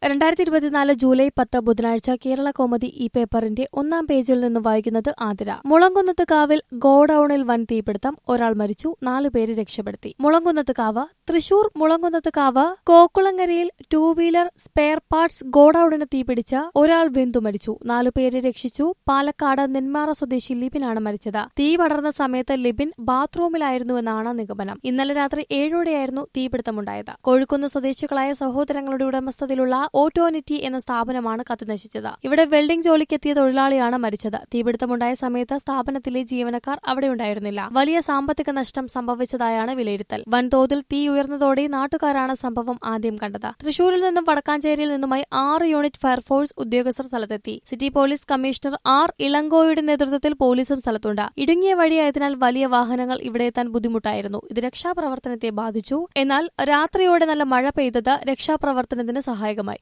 രണ്ടായിരത്തി ഇരുപത്തിനാല് ജൂലൈ പത്ത് ബുധനാഴ്ച കേരള കോമതി ഈ പേപ്പറിന്റെ ഒന്നാം പേജിൽ നിന്ന് വായിക്കുന്നത് ആതിര മുളങ്കുന്നത്ത് കാവിൽ ഗോഡൌണിൽ വൻ തീപിടുത്തം ഒരാൾ മരിച്ചു നാലുപേരെ രക്ഷപ്പെടുത്തി മുളങ്കുന്നത്ത് കാവ് തൃശൂർ മുളങ്കുന്നത്ത് കാവ് കോക്കുളങ്ങരയിൽ ടൂ വീലർ സ്പെയർ പാർട്സ് ഗോഡൌണിന് തീപിടിച്ച ഒരാൾ വെന്തു മരിച്ചു നാലുപേരെ രക്ഷിച്ചു പാലക്കാട് നെന്മാറ സ്വദേശി ലിബിനാണ് മരിച്ചത് തീ പടർന്ന സമയത്ത് ലിബിൻ ബാത്റൂമിലായിരുന്നുവെന്നാണ് നിഗമനം ഇന്നലെ രാത്രി ഏഴോടെയായിരുന്നു തീപിടുത്തമുണ്ടായത് കോഴിക്കുന്ന് സ്വദേശികളായ സഹോദരങ്ങളുടെ ഉടമസ്ഥതയിലുള്ള ഓട്ടോനിറ്റി എന്ന സ്ഥാപനമാണ് കത്തിനശിച്ചത് ഇവിടെ വെൽഡിംഗ് ജോലിക്കെത്തിയ തൊഴിലാളിയാണ് മരിച്ചത് തീപിടുത്തമുണ്ടായ സമയത്ത് സ്ഥാപനത്തിലെ ജീവനക്കാർ അവിടെ ഉണ്ടായിരുന്നില്ല വലിയ സാമ്പത്തിക നഷ്ടം സംഭവിച്ചതായാണ് വിലയിരുത്തൽ വൻതോതിൽ തീ ഉയർന്നതോടെ നാട്ടുകാരാണ് സംഭവം ആദ്യം കണ്ടത് തൃശൂരിൽ നിന്നും വടക്കാഞ്ചേരിയിൽ നിന്നുമായി ആറ് യൂണിറ്റ് ഫയർഫോഴ്സ് ഉദ്യോഗസ്ഥർ സ്ഥലത്തെത്തി സിറ്റി പോലീസ് കമ്മീഷണർ ആർ ഇളങ്കോയുടെ നേതൃത്വത്തിൽ പോലീസും സ്ഥലത്തുണ്ട് ഇടുങ്ങിയ വഴിയായതിനാൽ വലിയ വാഹനങ്ങൾ ഇവിടെ എത്താൻ ബുദ്ധിമുട്ടായിരുന്നു ഇത് രക്ഷാപ്രവർത്തനത്തെ ബാധിച്ചു എന്നാൽ രാത്രിയോടെ നല്ല മഴ പെയ്തത് രക്ഷാപ്രവർത്തനത്തിന് സഹായകമായി